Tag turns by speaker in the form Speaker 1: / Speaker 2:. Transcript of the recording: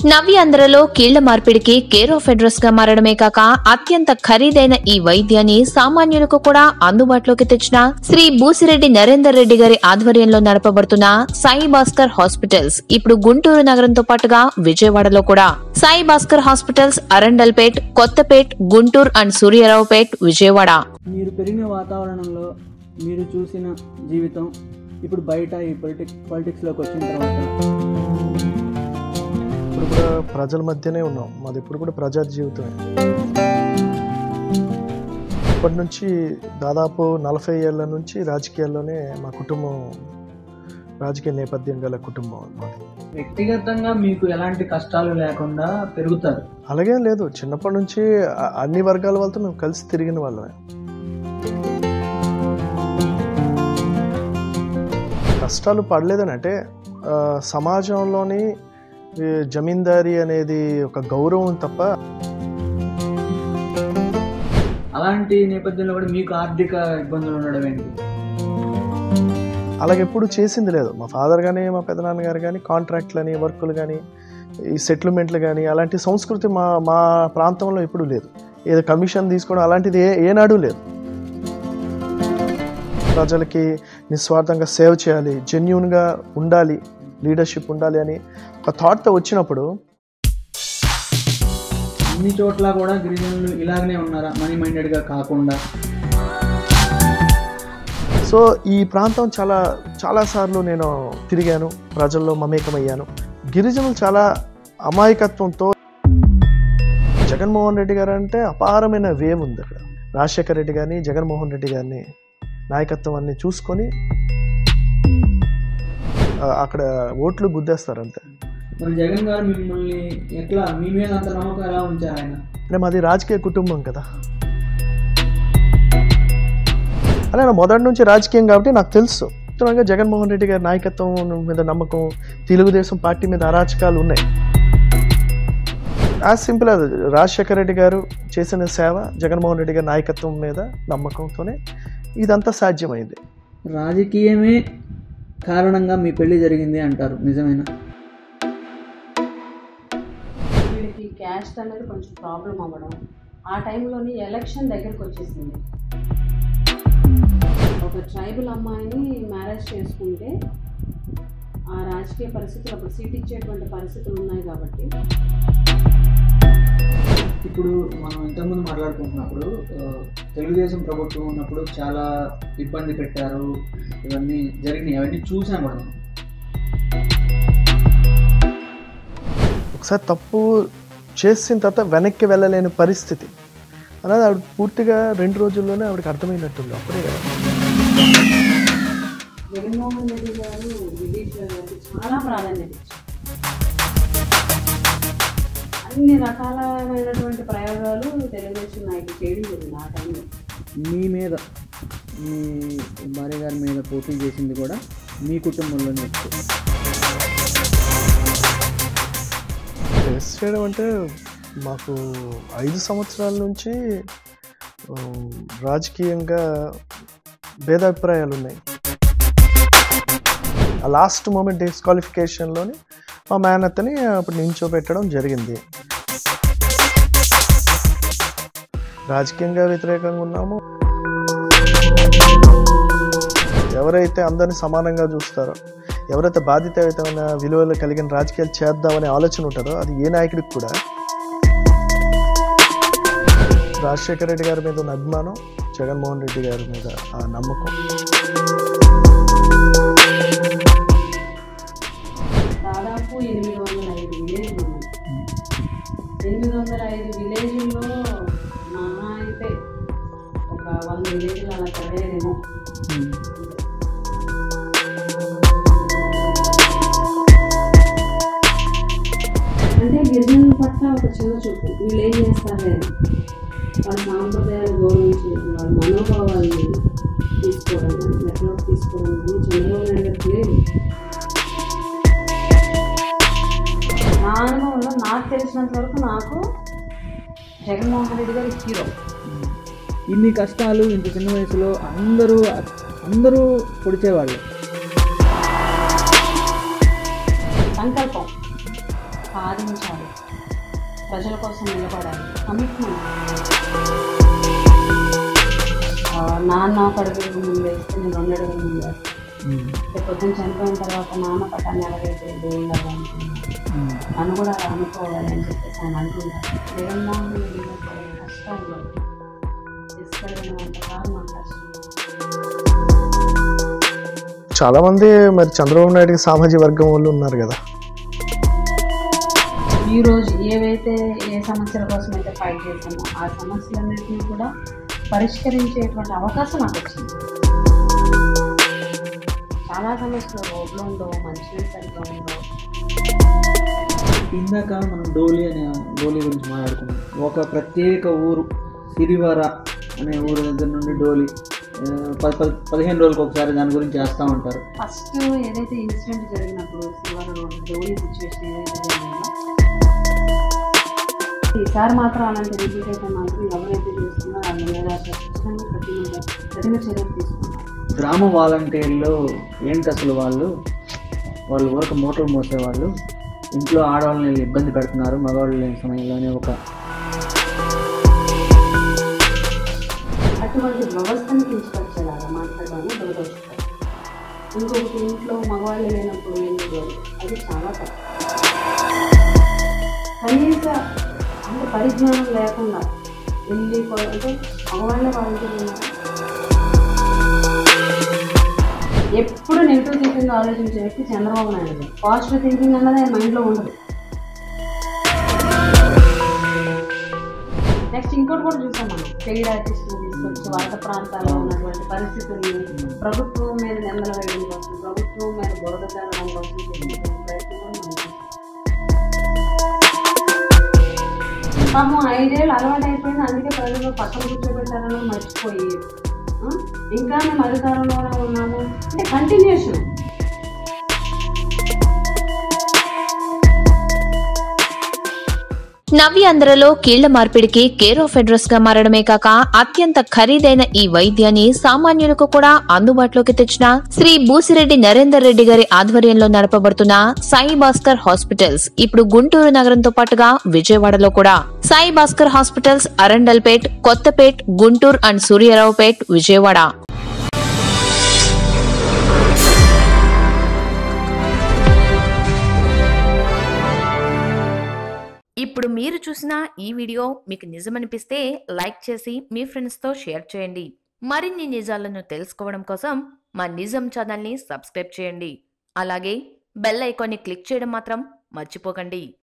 Speaker 1: నవ్యాంధ్రలో కీళ్ల మార్పిడికి care of address గా మారడమే కాక అత్యంత ఖరీదైన ఈ వైద్యాన్ని సామాన్యులకు కూడా అందుబాటులోకి తెచ్చిన శ్రీ బూసిరెడ్డి నరేందర్ రెడ్డి గారి ఆధ్వర్యంలో నడపబడుతున్న సాయి భాస్కర్ హాస్పిటల్స్ ఇప్పుడు గుంటూరు నగరంతో పాటుగా విజయవాడలో కూడా సాయి భాస్కర్ హాస్పిటల్స్ అరండల్పేట్ కొత్తపేట్ గుంటూరు అండ్ సూర్యారావుపేట్ విజయవాడ
Speaker 2: మీరు పెరిగిన వాతావరణంలో మీరు చూసిన జీవితం ఇప్పుడు బయట ఈ పొలిటిక్ పాలిటిక్స్లోకి వచ్చిన తర్వాత
Speaker 3: ఇప్పుడు కూడా ప్రజల మధ్యనే ఉన్నాం మాది ఇప్పుడు కూడా ప్రజా జీవితమే ఇప్పటి నుంచి దాదాపు నలభై ఏళ్ళ నుంచి రాజకీయాల్లోనే మా కుటుంబం రాజకీయ నేపథ్యం గల కుటుంబం మాది
Speaker 2: వ్యక్తిగతంగా మీకు ఎలాంటి కష్టాలు లేకుండా పెరుగుతారు
Speaker 3: అలాగే లేదు చిన్నప్పటి నుంచి అ- అన్ని వర్గాల వాళ్ళతో మేము కలిసి తిరిగిన వాళ్ళమే కష్టాలు పడలేదని అంటే ఆ, సమాజంలోని ఈ జమీందారీ అనేది ఒక గౌరవం తప్ప
Speaker 2: అలాంటి నేపథ్యంలో కూడా మీకు ఆర్థిక ఇబ్బందులు ఉండడం ఏంటి
Speaker 3: అలాగే ఎప్పుడు చేసింది లేదు మా ఫాదర్ కానీ మా పెదనాన్నగారు కానీ కాంట్రాక్ట్లని వర్కులు కానీ ఈ సెటిల్మెంట్లు కానీ అలాంటి సంస్కృతి మా మా ప్రాంతంలో ఎప్పుడు లేదు ఏదో కమిషన్ తీసుకోవడం అలాంటిది ఏ ఏనాడు లేదు ప్రజలకి నిస్వార్థంగా సేవ చేయాలి జెన్యున్గా ఉండాలి లీడర్షిప్ ఉండాలి అని ఒక థాట్తో వచ్చినప్పుడు
Speaker 2: అన్ని చోట్ల కూడా గిరిజనులు ఇలాగనే ఉన్నారా మనీ మైండెడ్గా కాకుండా
Speaker 3: సో ఈ ప్రాంతం చాలా చాలాసార్లు నేను తిరిగాను ప్రజల్లో మమేకమయ్యాను గిరిజనులు చాలా అమాయకత్వంతో జగన్మోహన్ రెడ్డి గారు అంటే అపారమైన వేవ్ ఉంది అక్కడ రాజశేఖర్ రెడ్డి గారిని జగన్మోహన్ రెడ్డి గారిని నాయకత్వం అన్ని చూసుకొని ఆ, అక్కడ ఓట్లు గుద్దేస్తారు అంతే
Speaker 2: మరి జగన్ గారు మిమ్మల్ని ఎట్లా మీ మీద అంత నమ్మకం ఎలా ఉంచారు ఆయన
Speaker 3: అంటే మాది రాజకీయ కుటుంబం కదా అలా నా మొదటి నుంచి రాజకీయం కాబట్టి నాకు తెలుసు ఖచ్చితంగా జగన్మోహన్ రెడ్డి గారి నాయకత్వం మీద నమ్మకం తెలుగుదేశం పార్టీ మీద అరాచకాలు ఉన్నాయి యాజ్ సింపుల్ అది రాజశేఖర రెడ్డి గారు చేసిన సేవ జగన్మోహన్ రెడ్డి గారి నాయకత్వం మీద నమ్మకంతోనే ఇదంతా సాధ్యమైంది
Speaker 2: రాజకీయమే కారణంగా మీ పెళ్లి జరిగింది అంటారు నిజమేనా
Speaker 4: వీడికి క్యాస్ట్ అనేది కొంచెం ప్రాబ్లం అవ్వడం ఆ టైంలోని ఎలక్షన్ దగ్గరకు వచ్చేసింది ఒక ట్రైబల్ అమ్మాయిని మ్యారేజ్ చేసుకుంటే ఆ రాజకీయ పరిస్థితులు అప్పుడు సీట్ ఇచ్చేటువంటి పరిస్థితులు ఉన్నాయి కాబట్టి
Speaker 2: ఇప్పుడు మనం ఇంతకుముందు మాట్లాడుకుంటున్నప్పుడు ఆ, తెలుగుదేశం ప్రభుత్వం ఉన్నప్పుడు చాలా ఇబ్బంది పెట్టారు ఇవన్నీ జరిగినాయి అవన్నీ చూసాం కూడా మనం
Speaker 3: ఒకసారి తప్పు చేసిన తర్వాత వెనక్కి వెళ్ళలేని పరిస్థితి అనేది ఆవిడ పూర్తిగా రెండు రోజుల్లోనే ఆవిడకి అర్థమైనట్టుంది అప్పుడే కదా
Speaker 4: జగన్మోహన్ రెడ్డి గారు విలేజ్ గారికి చాలా ప్రాధాన్యత ఇచ్చారు అన్ని రకాలైనటువంటి ప్రయోగాలు తెలుగుదేశం నాయకులు చేయడం జరిగింది ఆ టైంలో
Speaker 2: మీ మీద మీ భార్య గారి మీద పోటీ చేసింది కూడా మీ కుటుంబంలోనే ఎక్కువ
Speaker 3: టెస్ట్ చేయడం అంటే మాకు ఐదు సంవత్సరాల నుంచి ఆ, రాజకీయంగా భేదాభిప్రాయాలు ఉన్నాయి ఆ లాస్ట్ మూమెంట్ డిస్క్వాలిఫికేషన్లోని మా మేనత్తని అప్పుడు నించోబెట్టడం జరిగింది రాజకీయంగా వ్యతిరేకంగా ఉన్నాము ఎవరైతే అందరిని సమానంగా చూస్తారో ఎవరైతే బాధ్యతయుతమైన విలువలు కలిగిన రాజకీయాలు చేద్దామనే ఆలోచన ఉంటుందో అది ఏ నాయకుడికి కూడా రాజశేఖర రెడ్డి గారి మీద ఉన్న అభిమానం జగన్మోహన్ రెడ్డి గారి మీద ఆ నమ్మకం
Speaker 4: దాదాపు ఎనిమిది వందల ఐదు విలేజ్లు ఉన్నాయి ఎనిమిది వందల ఐదు విలేజ్ల్లో మహా అయితే ఒక వంద విలేజ్లు అలా చదివేదేమో అంటే గిరిజనుల పట్ల ఒక చిన్న చూపు వీళ్ళు ఏం చేస్తారు వాళ్ళ సాంప్రదాయాలు గౌరవించి వాళ్ళ మనోభావాలను తీసుకోవడం కానీ లెక్కలోకి తీసుకోవడం కానీ చంద్రబాబు నాయుడు గారికి లేదు నా అనుభవంలో నాకు తెలిసినంత వరకు నాకు జగన్మోహన్ రెడ్డి గారి హీరో
Speaker 2: ఇన్ని కష్టాలు ఇంత చిన్న వయసులో అందరూ అందరూ పొడిచేవాళ్ళు
Speaker 4: సంకల్పం సాధించాలి ప్రజల కోసం నిలబడాలి కమిట్మెంట్ నాన్న ఒక అడుగు ముందు వేస్తే నేను రెండు అడుగులు ముందు వేస్తాను రేపు పొద్దున్న చనిపోయిన తర్వాత నాన్న పట్టాన్ని ఎలాగైతే దేవుళ్ళు అనుకున్నాను నన్ను కూడా అలా అనుకోవాలి అని చెప్పేసి ఆయన అంటున్నారు జగన్మోహన్ రెడ్డి గారు పడిన కష్టాల్లో తీసుకెళ్ళినంత కారణం కష్టం
Speaker 3: చాలా మంది మరి చంద్రబాబు నాయుడు సామాజిక వర్గం వాళ్ళు ఉన్నారు కదా
Speaker 4: ఈ రోజు ఏవైతే ఏ సమస్యల కోసం అయితే ఫైట్ చేసామో ఆ సమస్యలన్నింటినీ కూడా పరిష్కరించేటువంటి అవకాశం నాకు వచ్చింది చాలా సమస్యలు రోడ్లు ఉండవు మంచినీళ్ళు సరిగ్గా ఉండవు
Speaker 2: ఇందాక మనం డోలీ అనే డోలీ గురించి మాట్లాడుకున్నాం ఒక ప్రత్యేక ఊరు సిరివర అనే ఊరు దగ్గర నుండి డోలీ ఆ, పది పది పదిహేను రోజులకు ఒకసారి దాని గురించి చేస్తూ ఉంటారు
Speaker 4: ఫస్ట్ ఏదైతే ఇన్సిడెంట్ జరిగినప్పుడు శివర రోడ్ డోలీ సిచ్యువేషన్ ఏదైతే జరిగిందో ఈసారి మాత్రం అలాంటి రిపీట్ అయితే మాత్రం ఎవరైతే చేస్తున్నారో వాళ్ళ మీద ఖచ్చితంగా కఠిన కఠిన చర్యలు తీసుకున్నారు
Speaker 2: గ్రామ వాలంటీర్లు ఏంటి అసలు వాళ్ళు వాళ్ళు ఊరక మోటార్ మోసేవాళ్ళు ఇంట్లో ఆడవాళ్ళని ఇబ్బంది పెడుతున్నారు మగవాళ్ళు లేని సమయంలోనే ఒక
Speaker 4: అటువంటి వ్యవస్థను కించపరిచేలాగా మాట్లాడడానికి దురదృష్టం ఇంకొకటి ఇంట్లో మగవాళ్ళు లేనప్పుడు ఎందుకు అది చాలా తప్పు కనీస అంటే పరిజ్ఞానం లేకుండా వెళ్ళి పో- అంటే మగవాళ్ళే వాళ్ళు ఎప్పుడు నెగిటివ్ థింకింగ్ ఆలోచించే వ్యక్తి చంద్రబాబు నాయుడు పాజిటివ్ థింకింగ్ అన్నది ఆయన మైండ్లో ఉండదు నెక్స్ట్ ఇంకోటి కూడా చూసాం మనం పెయిడ్ ఆర్టిస్టులు తీసుకొచ్చి వాళ్ళ ప్రాంతాల్లో ఉన్నటువంటి పరిస్థితుల్ని ప్రభుత్వం మీద నిందలు వేయడం కోసం ప్రభుత్వం మీద బురద జరగడం కోసం చేసినటువంటి ప్రయత్నం కూడా మనం చూసాం. పాపం ఐదేళ్ళు అలవాటు అయిపోయింది అందుకే ప్రజలు పక్కన కూర్చోబెట్టారని మర్చిపోయి ఆ, ఇంకా మేము అధికారంలోనే ఉన్నాము అంటే కంటిన్యూషన్
Speaker 1: నవ్యాంధ్రలో కీళ్ల మార్పిడికి కేర్ ఆఫ్ అడ్రస్ గా మారడమే కాక అత్యంత ఖరీదైన ఈ వైద్యాన్ని సామాన్యులకు కూడా అందుబాటులోకి తెచ్చిన శ్రీ బూసిరెడ్డి నరేందర్ రెడ్డి గారి ఆధ్వర్యంలో నడపబడుతున్న సాయి భాస్కర్ హాస్పిటల్స్ ఇప్పుడు గుంటూరు నగరంతో పాటుగా విజయవాడలో కూడా సాయి భాస్కర్ హాస్పిటల్స్ అరండల్పేట్ కొత్తపేట్ గుంటూరు అండ్ సూర్యారావుపేట్ విజయవాడ ఇప్పుడు మీరు చూసిన ఈ వీడియో మీకు నిజమనిపిస్తే లైక్ చేసి మీ ఫ్రెండ్స్తో షేర్ చేయండి మరిన్ని నిజాలను తెలుసుకోవడం కోసం మా నిజం ఛానల్ని సబ్స్క్రైబ్ చేయండి అలాగే బెల్ ఐకాన్ని క్లిక్ చేయడం మాత్రం మర్చిపోకండి